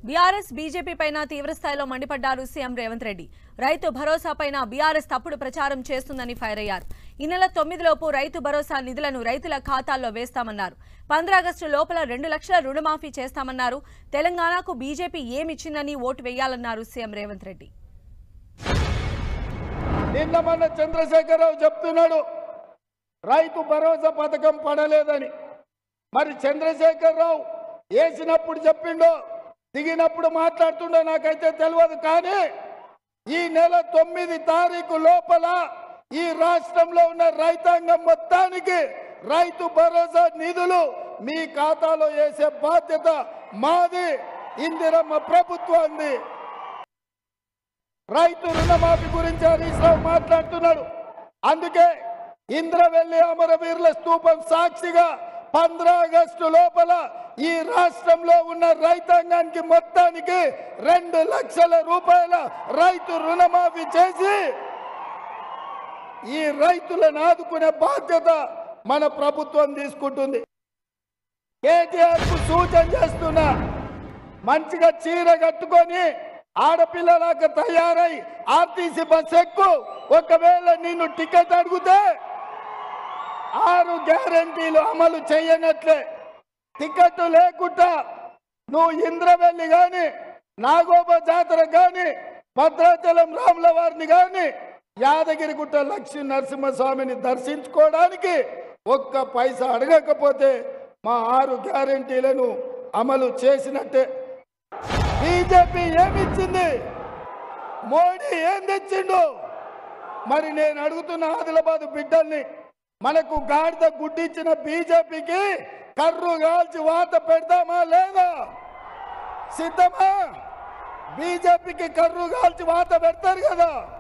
BRS BJP పైన తీవ్రస్థాయిలో మండిపడ్డారు సీఎం రేవంత్ రెడ్డి రైతు భరోసా పైన బీఆర్ఎస్ తప్పుడు ప్రచారం చేస్తుందని ఫైర్ అయ్యారు ఈ నెల తొమ్మిదిలోపు రైతు భరోసా నిధులను రైతుల ఖాతాల్లో వేస్తామన్నారు పంద్రాగస్టు లోపల రెండు లక్షల రుణమాఫీ చేస్తామన్నారు తెలంగాణకు బీజేపీ ఏమిచ్చిందని ఓటు వేయాలన్నారు సీఎం రేవంత్ రెడ్డి నిన్న మొన్న చంద్రశేఖరరావు చెప్తున్నాడు రైతు భరోసా పథకం పడలేదని మరి చంద్రశేఖరరావు వేసినప్పుడు చెప్పిండో దిగినప్పుడు మాట్లాడుతుండో నాకైతే తెలియదు కానీ ఈ నెల తొమ్మిది తారీఖు లోపల ఈ రాష్ట్రంలో ఉన్న రైతాంగం మొత్తానికి రైతు భరోసా నిధులు మీ ఖాతాలో వేసే బాధ్యత మాది ఇందిరమ్మ ప్రభుత్వాన్ని రైతు రుణమాఫీ గురించి హరీష్ రావు మాట్లాడుతున్నాడు అందుకే ఇంద్రవెల్లి అమరవీరుల స్తూపం సాక్షిగా పంద్రా ఆగస్టు లోపల ఈ రాష్ట్రంలో ఉన్న రైతాంగానికి మొత్తానికి రెండు లక్షల రూపాయల రైతు రుణమాఫీ చేసి ఈ రైతులను ఆదుకునే బాధ్యత మన ప్రభుత్వం తీసుకుంటుంది కేటీఆర్ కు సూచన చేస్తున్నా మంచిగా చీర కట్టుకొని ఆడపిల్లలాగా తయారై ఆర్టీసీ బస్ ఎక్కు ఒకవేళ నిన్ను టికెట్ అడిగితే ఆరు గ్యారంటీలు అమలు చేయనట్లే టికెట్ లేకుండా నువ్వు ఇంద్రవెల్లి గాని నాగోబ జాతర గాని భద్రాచలం రాముల వారిని గాని యాదగిరిగుట్ట లక్ష్మీ నరసింహస్వామిని దర్శించుకోవడానికి ఒక్క పైసా అడగకపోతే మా ఆరు గ్యారంటీలను అమలు చేసినట్టే బీజేపీ ఏమిచ్చింది మోడీ ఏం తెచ్చిండు మరి నేను అడుగుతున్న ఆదిలాబాద్ బిడ్డల్ని మనకు గాడిద గుడ్డిచ్చిన బీజేపీకి కర్రు కాల్చి వాత పెడదామా లేదా సిద్ధమా బీజేపీకి కర్రు కాల్చి వాత పెడతారు కదా